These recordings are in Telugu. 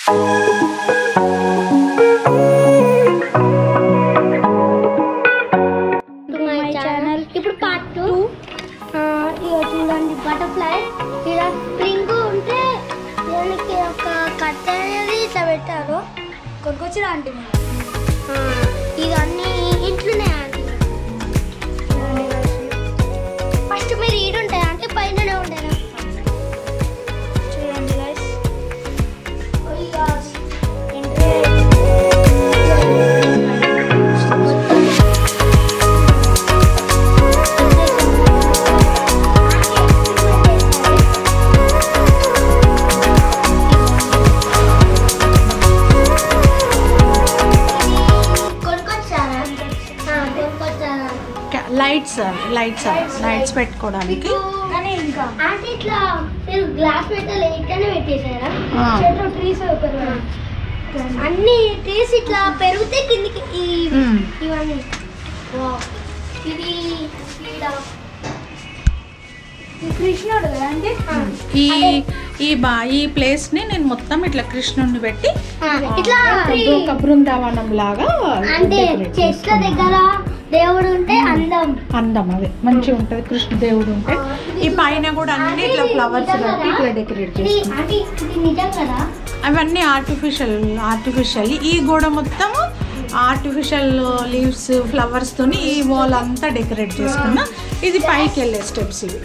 మై ఛానల్ ఇప్పుడు పార్ట్ టూ ఇక చూడండి బటర్ఫ్లై ఇలా స్ప్రింగ్ ఉంటే దానికి ఒక కట్ట అనేది ఇట్లా పెట్టారు కొనుక్కొచ్చి ఆంటీ ఆ, ఇవన్నీ ఇంట్లోనే ఆంటీ ఫస్ట్ మీరు ఈడుంటాయి అంటే పైననే ఉంటారా చూడండి గైస్ కొనుక్కొచ్చారా ఆ, కొనుక్కొచ్చారా లైట్స్ అవి లైట్స్ అవి లైట్స్ పెట్టుకోవడానికి కానీ ఇంకా అంటే ఇట్లా మీరు గ్లాస్ పెట్టాలి ఇట్లానే పెట్టేశారా ఆ. చెట్లు ట్రీస్ అన్ని ట్రీస్ ఇట్లా పెరిగితే కిందికి ఈ- మ్మ్. ఇవన్నీ వావ్. ఇది ఈడ. కృష్ణుడు కదా అంటే ఆ. ఈ ఈ బా ఈ ప్లేస్ ని నేను మొత్తం ఇట్లా కృష్ణుడిని పెట్టి ఆ, ఇట్లా ఒక బృందావనం లాగా అంటే decorate చెట్ల చేసుకున్నాను. దగ్గర దేవుడు ఉంటే అందం అందం అదే మంచిగా ఉంటది కృష్ణ దేవుడు ఉంటే ఈ పైన కూడా అన్ని ఇట్లా ఫ్లవర్స్ పెట్టి ఇట్లా డెకరేట్ ఇది చేసుకున్నాం అంటే ఇది నిజం కదా అవన్నీ ఆర్టిఫిషియల్ ఆర్టిఫిషియల్ ఈ గోడ మొత్తం ఆర్టిఫిషియల్ లీవ్స్ ఫ్లవర్స్ తోని ఈ వాల్ అంతా డెకరేట్ చేసుకున్నా ఇది పైకి వెళ్ళే స్టెప్స్ ఇవి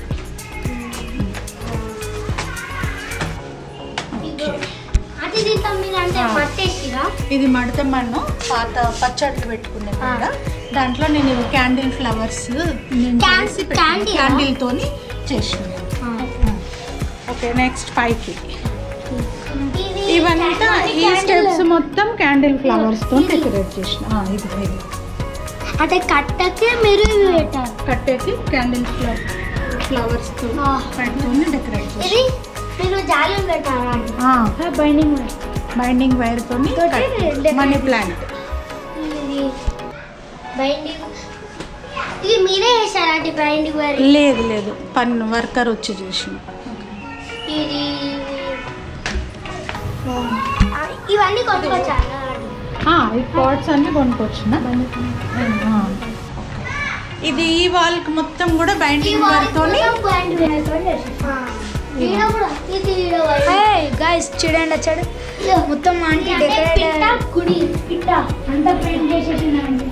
ఇదిగో. అంటే దీంతో మీరు అంటే ఆ. మట్టేసిరా ఇది మడత మన్ను పాత పచ్చట్లు పెట్టుకునే కూడా దాంట్లో నేను క్యాండిల్ ఫ్లవర్స్ Can- candle ఆ? క్యాండిల్ తోని చేసిన ఓకే నెక్స్ట్ పైకి ఇది ఇవంతా ఈ candle. స్టెప్స్ మొత్తం క్యాండిల్ ఫ్లవర్స్ తో డెకరేట్ చేసిన ఆ, ఇది ఇది అంటే కట్టకే మీరు ఇవి పెట్టారు కట్టేకి క్యాండిల్ ఫ్లవర్స్ తో ఆ. పెట్టుకొని డెకరేట్ ఇది చేసిన మీరు జాలి పెట్టారా బైండింగ్ బైండింగ్ వైర్ తోని తోటి మనీ ప్లాంట్ ఇది బైండింగ్ ఇది మీరే వేసారా అంటే బైండింగ్ మరి లేదు లేదు పన్ వర్కర్ వచ్చి చేసిన ఇది ఆ, ఇవన్నీ కొట్టుకొచ్చారా ఆ, ఈ పాట్స్ అన్ని కొనుక్కొచ్చిన ఆ, ఓకే. ఇది ఈ వాల్ కి మొత్తం కూడా బైండింగ్ వైర్ తోని ఈడ కూడా ఇది ఈడ వైపు. గైస్ చూడండి వచ్చాడు ఇదో. మొత్తం ఆంటీ ఇది అంటే డెకరేట్ పిట్ట, గుడి పిట్ట అంతా పెయింట్ చేసేసిందండి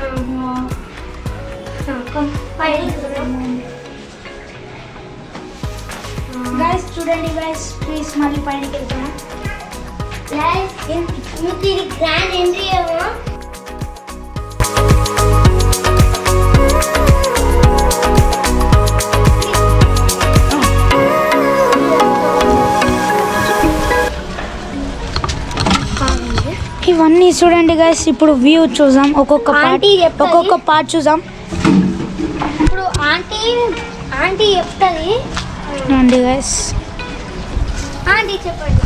గైస్ చూడండి గైస్ ప్లీజ్ మళ్ళీ పైనకి వెళ్తాను మీకు ఇది గ్రాండ్ ఎంట్రీ ఏమో ఇవన్నీ చూడండి గైస్ ఇప్పుడు వ్యూ చూసాం ఒక్కొక్క పార్ట్ ఆంటీ చెప్తది. ఒక్కొక్క పార్ట్ చూసాం ఇప్పుడు ఆంటీ ఆంటీ చెప్తుంది చూడండి గైస్ ఆంటీ చెప్పండి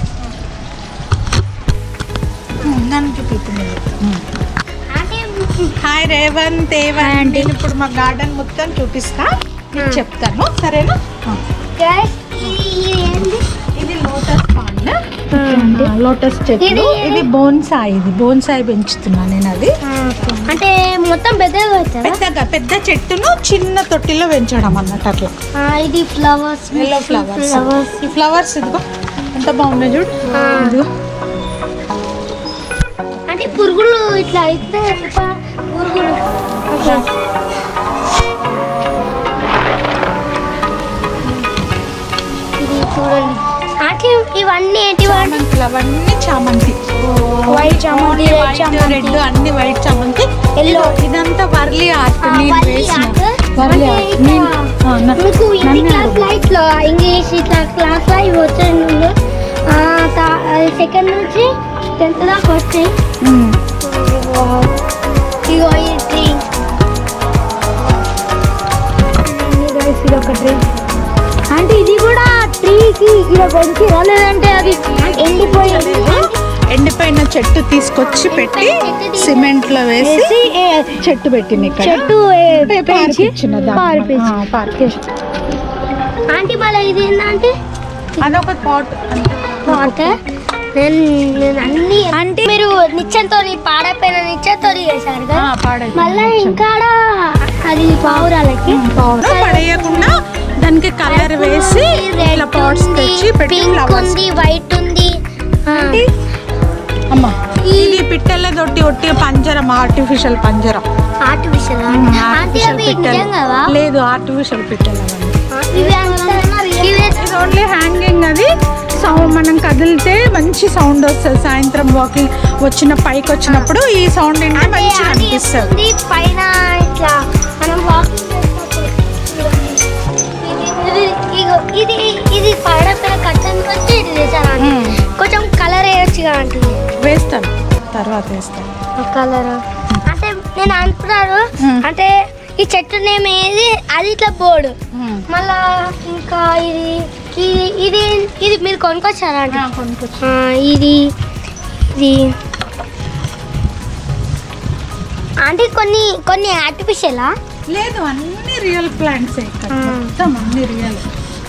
దానికి చూపిస్తుంది ఆంటీ హాయ్ రేవంత్ Hi, ఏవంత్ aunty. నేను ఇప్పుడు మా గార్డెన్ మొత్తం చూపిస్తా మీకు చెప్తాను సరేనా ఆ. గైస్ ఇది ఇది ఏంది ఇది లోటస్ పాండ్ చూడండి. లోటస్ చెట్టు ఇది- ఇది బోన్సాయి ఇది బోన్సాయి పెంచుతున్నా నేను అది అంటే మొత్తం పెద్దగా వచ్చారా పెద్దగా పెద్ద చెట్టును చిన్న తొట్టిలో పెంచడం అన్నట్టు అట్లా ఆ, ఇది ఫ్లవర్స్ ఎల్లో ఫ్లవర్స్ ఫ్లవర్స్ ఈ ఫ్లవర్స్ ఇదిగో ఎంత బాగున్నాయి చూడు ఆ. ఇదిగో అంటే పురుగులు ఇట్లా అయితే ప- పురుగులు ఓకే. ఇది చూడండి అంటే ఇవన్నీ ఏంటివి చామంతులు అవన్నీ చామంతి వైట్ చామంతి రెడ్ వైట్ చామంతి రెడ్ అన్ని వైట్ చామంతి Yellow. ఇదంతా వర్లీ ఆర్ట్ ఆ, నేను వల్లి వేసిన art. వర్లీ అంటే ఆర్ట్ ఇట్లా నేను ఆ, నా- మీకు హిందీ నన్ను క్లాస్ అడుగు. లో ఇట్లా ఇంగ్లీష్ ఇట్లా క్లాస్ లో ఇవి వచ్చాయి సెకండ్ నుంచి టెన్త్ దాకా వచ్చాయి ఉమ్. ఇగో ఈ ట్రీ ఇది ఒక ట్రీ అంటే ఇది కూడా ట్రీకి ఇలా పెంచిరా లేదంటే అది ఎండిపోయింది ఎండిపోయిన చెట్టు తీసుకొచ్చి పెట్టి చెట్టు తీసి- సిమెంట్ లో వేసి వేసి ఏ- చెట్టు పెట్టింది ఇక్కడ చెట్టు ఏ, పెంచి పెంచి పారిపించి పార్పించి ఆంటీ మళ్ళీ ఇది ఏంటంటే అదొక పాట్ వాటర్ నేను నేను అన్ని అంటే మీరు నిత్యంతో పాడైపోయిన నిత్యంతో చేశారు కదా మళ్ళీ ఇంకా అది పావురాలకి పౌడర్ పడేయకుండా దానికి కలర్ వేసి ఇట్లా పాట్స్ తెచ్చి పెట్టి పింక్ ఫ్లవర్స్ ఉంది వైట్ ఉంది ఆ, అమ్మా ఇది పిట్టెల తోటి ఒట్టి పంజరం ఆర్టిఫిషియల్ పంజరం ఆర్టిఫిషియల్ అంటే ఆర్టిఫిషియల్ అవి పిట్టెలు నిజంగా లేదు ఆర్టిఫిషియల్ పిట్టెలు అవన్నీ ఇవి అంతా ఇవి ఇది ఓన్లీ హ్యాంగింగ్ అది సౌండ్ మనం కదిలితే మంచి సౌండ్ వస్తుంది సాయంత్రం వాకింగ్ వచ్చిన పైకి వచ్చినప్పుడు ఈ సౌండ్ వింటే అంటే మంచిగా అది అనిపిస్తుంది ఉంది పైన ఇట్లా మనం వాకింగ్ ఇది ఇది పడపైన కట్టని వచ్చి ఇది చేశాను మ్మ్. కొంచెం కలర్ వేయొచ్చుగా అంటుంది వేస్తాను తర్వాత వేస్తాను కలర్ అంటే నేను అంటున్నాను మ్మ్. అంటే ఈ చెట్టు నేమ్ ఏది అది ఇట్లా బోర్డు మళ్ళా ఇంకా ఇది ఇది ఇది ఇది మీరు కొనుక్కొచ్చారా అంటే కొనుక్కొచ్చు ఆ, ఇది ఇది అంటే కొన్ని కొన్ని ఆర్టిఫిషియలా లేదు అన్ని రియల్ ప్లాంట్స్ ఇక్కడ మ్మ్. మొత్తం అన్ని రియల్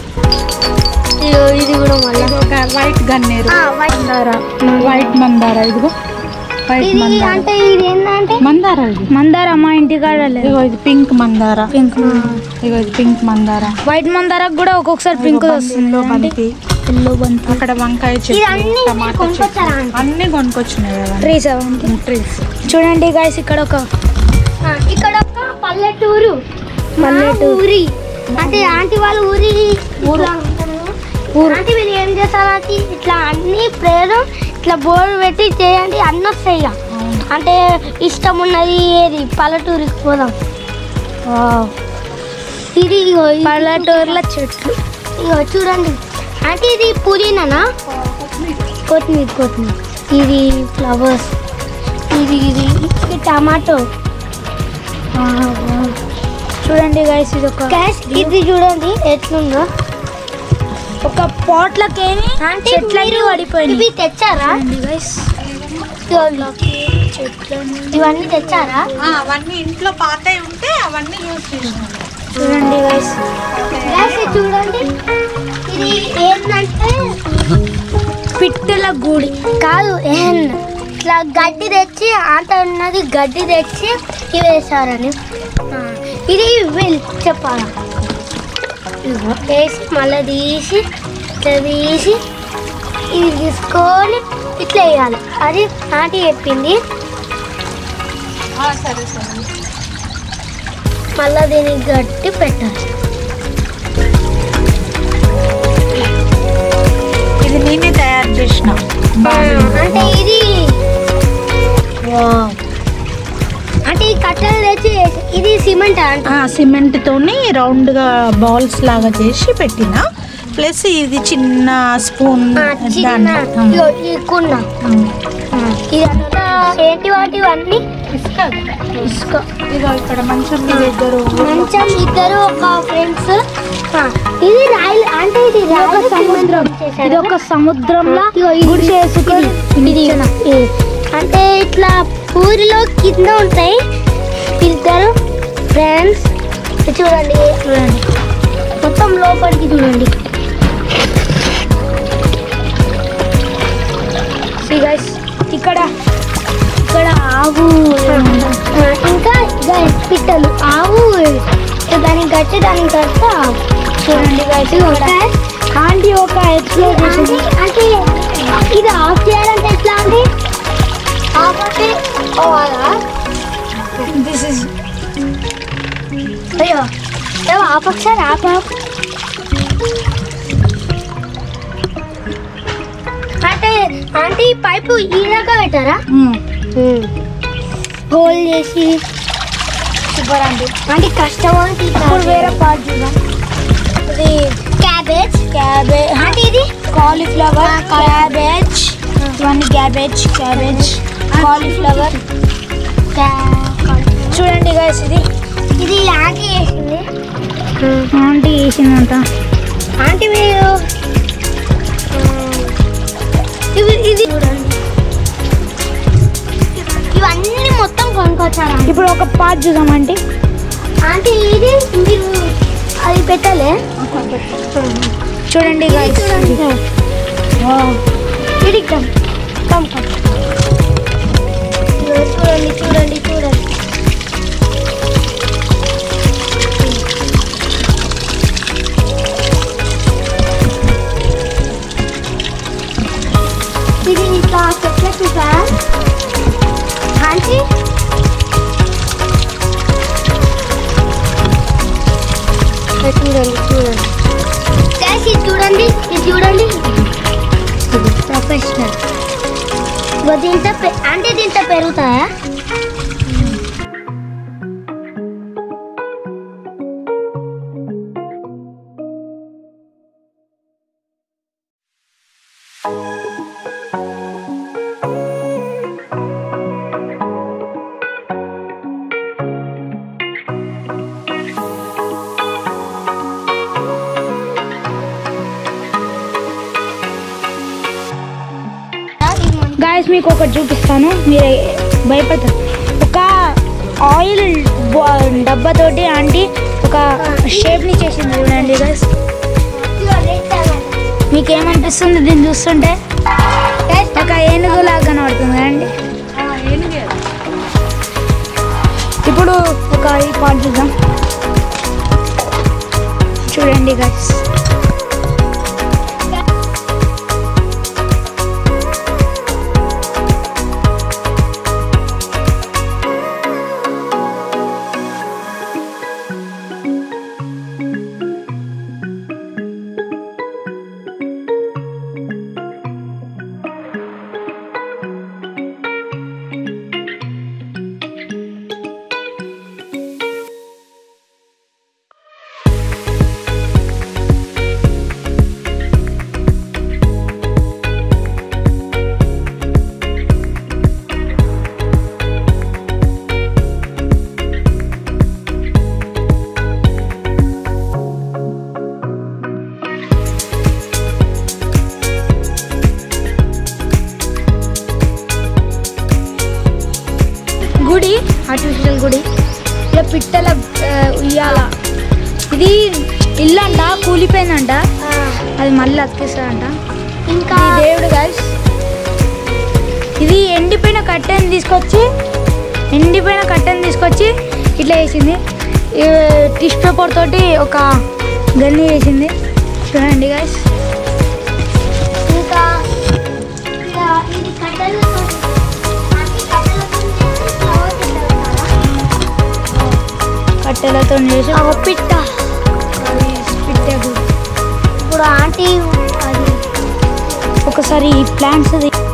ఇది కూడా మళ్ళీ ఇది ఒక వైట్ గన్నేరు ఆ, white. మందార వైట్ మందార ఇదిగో వైట్ ఇది మందార అంటే ఇది ఏంటంటే మందార ఇది మందార మా ఇంటికాడ లేదు ఇదిగో ఇది పింక్ మందార పింక్ ఇదిగో ఇది పింక్ మందార వైట్ మందారకు కూడా ఒక్కొక్కసారి పింక్ ఇదిగో వస్తుంది బంతిలో బంతి ఎల్లో బంతి అక్కడ వంకాయ ఇది చెట్టు అన్ని మీరు టమాటా కొనుక్కొచ్చారా చెట్టు అంటే? అన్ని కొనుక్కొచ్చినాయి అవన్నీ ట్రీస్ అవంతి ట్రీస్ చూడండి గాయస్ ఇక్కడ ఒక ఆ, ఇక్కడ ఒక పల్లెటూరు పల్లెటూరు. మా ఊరి అంటే ఆంటీ వాళ్ళ ఊరి ఊరు ఆంటీ మీరు ఏం చేస్తారంటే ఇట్లా అన్ని ప్రేరు ఇట్లా బోర్డు పెట్టి చేయండి అన్ని వస్తాయి ఇక అంటే ఇష్టం ఉన్నది ఏది పల్లెటూరికి పోదాం ఇది ఇగో ఇది పల్లెటూర్ల చెట్లు ఇగో చూడండి అంటే ఇది పుదీనానా కొత్తిమీర కొత్తిమీర ఇది ఫ్లవర్స్ ఇది ఇది ఇది టమాటో చూడండి గాయస్ ఇది ఒక క్యాష్ ఇది చూడండి ఎట్లుందో ఒక పోట్లకేమి అంటే చెట్లన్నీ మీరు పడిపోయినాయి ఇవి తెచ్చారా చూడండి గాయస్ ఇవన్నీ తెచ్చారా అవన్నీ ఇంట్లో పాతవి ఉంటే అవన్నీ యూజ్ చేసినాం చూడండి గాయస్ క్యాష్ ఇది చూడండి ఇది ఏంటంటే పిట్టల గూడి కాదు ఏం ఇట్లా గడ్డి తెచ్చి ఆట ఉన్నది గడ్డి తెచ్చి ఇవి వేసారని ఆ, ఇది వీల్ చెప్పాలా ఇదిగో వేసి మళ్ళీ తీసి ఇట్లా తీసి ఇది తీసుకొని ఇట్లా వేయాలి అది ఆంటీ చెప్పింది సరే సరే మళ్ళీ దీనికి గట్టి పెట్టాలి ఇది నేనే తయారు చేసిన అంటే ఇది అంటే ఈ కట్టెలు తెచ్చి వేసి- ఇది సిమెంట్ అంటే సిమెంట్ తోని రౌండ్ గా బాల్స్ లాగా చేసి పెట్టిన ప్లస్ ఇది చిన్న స్పూన్ ఆ, చిన్న ఇగో ఈ కుండ ఇదంతా ఏంటి వాటి ఇవన్నీ ఇసుక ఇదిగో ఇక్కడ మంచం మీద ఇద్దరు మంచం ఇద్దరు ఒక ఫ్రెండ్స్ ఇది రాయల్ అంటే ఇది రాయల సముద్రం ఇది ఒక సముద్రంలో ఇగో ఇది గుడి చేసుకొని ఇది ఇది. అంటే ఇట్లా ఊరిలో కింద ఉంటాయి ఇద్దరు ఫ్రెండ్స్ చూడండి చూడండి మొత్తం లోపలికి చూడండి గైస్ ఇక్కడ ఇక్కడ ఆవు ఆ, ఇంకా guys, పిట్టలు ఆవు దానికి గట్టి దానికి కట్ట ఆవు చూడండి గైస్ ఆంటీ ఒక ఎక్స్ప్లోర్ అంటే అంటే ఇది ఆఫ్ చేయాలంటే ఎట్లా అండి ఆఫ్ అంటే ఓ అలా దిస్ ఇస్ అయ్యో ఏవో ఆఫ్ ఒకసారి ఆఫ్ ఆఫ్ అంటే అంటే ఈ పైపు ఈ రకంగా పెట్టారా హోల్ చేసి సూపర్ అండి అంటే కష్టం అంటే ఇప్పుడు వేరే పార్ట్ చూద్దాం ఇది క్యాబేజ్ క్యాబేజ్ అంటే ఇది కాలీఫ్లవర్ క్యాబేజ్ ఇవన్నీ క్యాబేజ్ క్యాబేజ్ కాలీఫ్లవర్ చూడండి గైస్ ఇది ఇది ఆంటీ చేసింది ఆంటీ వేసిందంట ఆంటీ మీరు ఇవి ఇది చూడండి ఇవన్నీ మొత్తం కొనుక్కొచ్చారా ఇప్పుడు ఒక పార్ట్ చూద్దాం ఆంటీ ఆంటీ ఇది మీరు అది పెట్టలే చూడండి ఇది గైస్ చూడండి ఇది ఇక్కడ మొత్తం కట్ ఇదిగో చూడండి చూడండి చూడండి ఇది ఇట్లా చెట్లకి ఫ్యాన్ ఆంటీ చూడండి చూడండి Guys, ఇది చూడండి ఇది చూడండి ఇది ప్రొఫెషనల్ ఇగో దీంతో పె- అంటే దీంతో పెరుగుతాయా గాయస్ మీకు ఒకటి చూపిస్తాను మీరు భయపడతారు ఒక ఆయిల్ డబ్బాతోటి ఆంటీ ఒక షేప్ని చేసింది చూడండి గాయస్ మీకు ఏమనిపిస్తుంది దీన్ని చూస్తుంటే ఒక ఏనుగు లాగా కనబడుతుంది కదండి ఇప్పుడు ఒక ఈ పార్ట్ చూద్దాం చూడండి గాయస్ గుడి ఆర్టిఫిషియల్ గుడి ఇలా పిట్టల ఆ, ఉయ్యాల ఇది ఇల్లు అంట కూలిపోయిందంట అది మళ్ళీ అతికిస్తాడంట ఇంకా ఈ దేవుడు గైస్ ఇది ఎండిపోయిన కట్టెని తీసుకొచ్చి ఎండిపోయిన కట్టెని తీసుకొచ్చి ఇట్లా వేసింది టిష్ పేపర్ తోటి ఒక గల్లి వేసింది చూడండి గైస్ ఇంకా ఇంకా ఇది కట్టెలతో ఆంటీ కట్టెలతో చేసి ఫ్లవర్ పెట్టాలి కట్టెలతో చేసి ఒక పిట్ట అది పిట్టే గుడి. ఇప్పుడు ఆంటీ అది ఒకసారి ఈ ప్లాంట్స్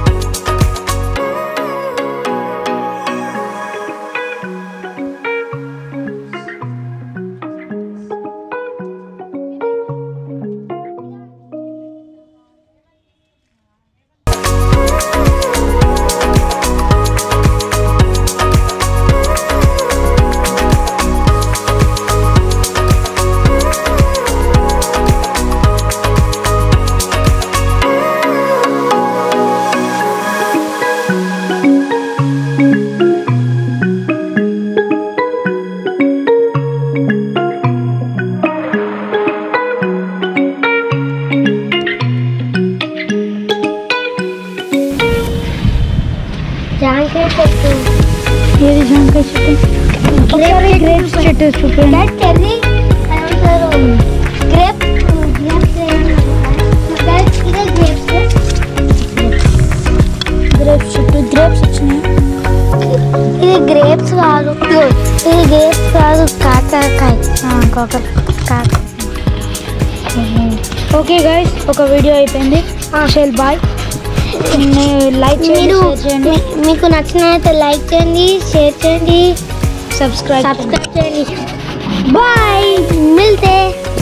జాంకాయ చెట్టు ఏది జాంకాయ చెట్టు ఒకసారి గ్రేప్స్ చెట్టు చూపించండి గ్రేప్ చెర్రీ ఏమంటారు గ్రేప్ గ్రేప్స్ ఇదే గ్రేప్స్ గ్రేప్స్ చెట్టు గ్రేప్స్ వచ్చినాయి ఇది గ్రేప్స్ కాదు ఇది గ్రేప్స్ కాదు కాకరకాయ కాకర కాక ఓకే గైస్ ఒక వీడియో అయిపోయింది షెల్ బాయ్ లైక్ చేయండి మీరు share చేయండి మీ- మీకు నచ్చినట్లయితే లైక్ చేయండి షేర్ చేయండి సబ్స్క్రైబ్ సబ్స్క్రైబ్ చేయండి బాయ్ మిల్తే